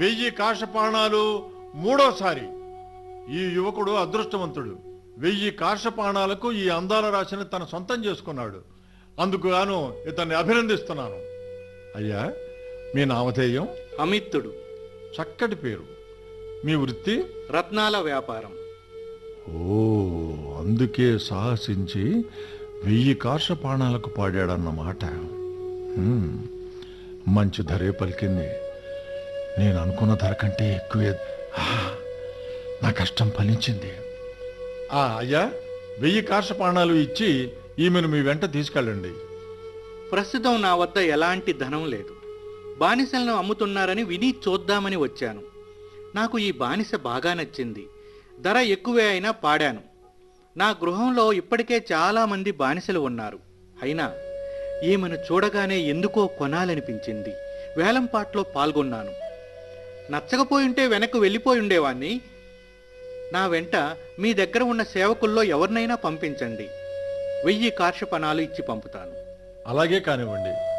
వెయ్యి కాషపాణాలు మూడోసారి ఈ యువకుడు అదృష్టవంతుడు వెయ్యి కాషపాణాలకు ఈ అందాల రాశిని తన సొంతం చేసుకున్నాడు అందుకు గాను ఇతన్ని అభినందిస్తున్నాను అయ్యా మీ నామధేయం అమిత్తుడు చక్కటి పేరు మీ వృత్తి రత్నాల వ్యాపారం ఓ అందుకే సాహసించి వెయ్యి కార్షపాణాలకు పాడాడన్నమాట హ్మ్, మంచి ధరే పలికింది నేను అనుకున్న ధర కంటే ఎక్కువే ఆ, నా కష్టం ఫలించింది ఆ, అయ్యా వెయ్యి కార్షపాణాలు ఇచ్చి ఈమెను మీ వెంట తీసుకెళ్ళండి ప్రస్తుతం నా వద్ద ఎలాంటి ధనం లేదు బానిసలను అమ్ముతున్నారని విని చూద్దామని వచ్చాను నాకు ఈ బానిస బాగా నచ్చింది ధర ఎక్కువే అయినా పాడాను నా గృహంలో ఇప్పటికే చాలా మంది బానిసలు ఉన్నారు అయినా ఈమెను చూడగానే ఎందుకో కొనాలనిపించింది వేలంపాట్లో పాల్గొన్నాను నచ్చకపోయుంటే వెనక్కు వెళ్ళిపోయి ఉండేవాణ్ణి నా వెంట మీ దగ్గర ఉన్న సేవకుల్లో ఎవరినైనా పంపించండి వెయ్యి కార్షపణాలు ఇచ్చి పంపుతాను అలాగే కానివ్వండి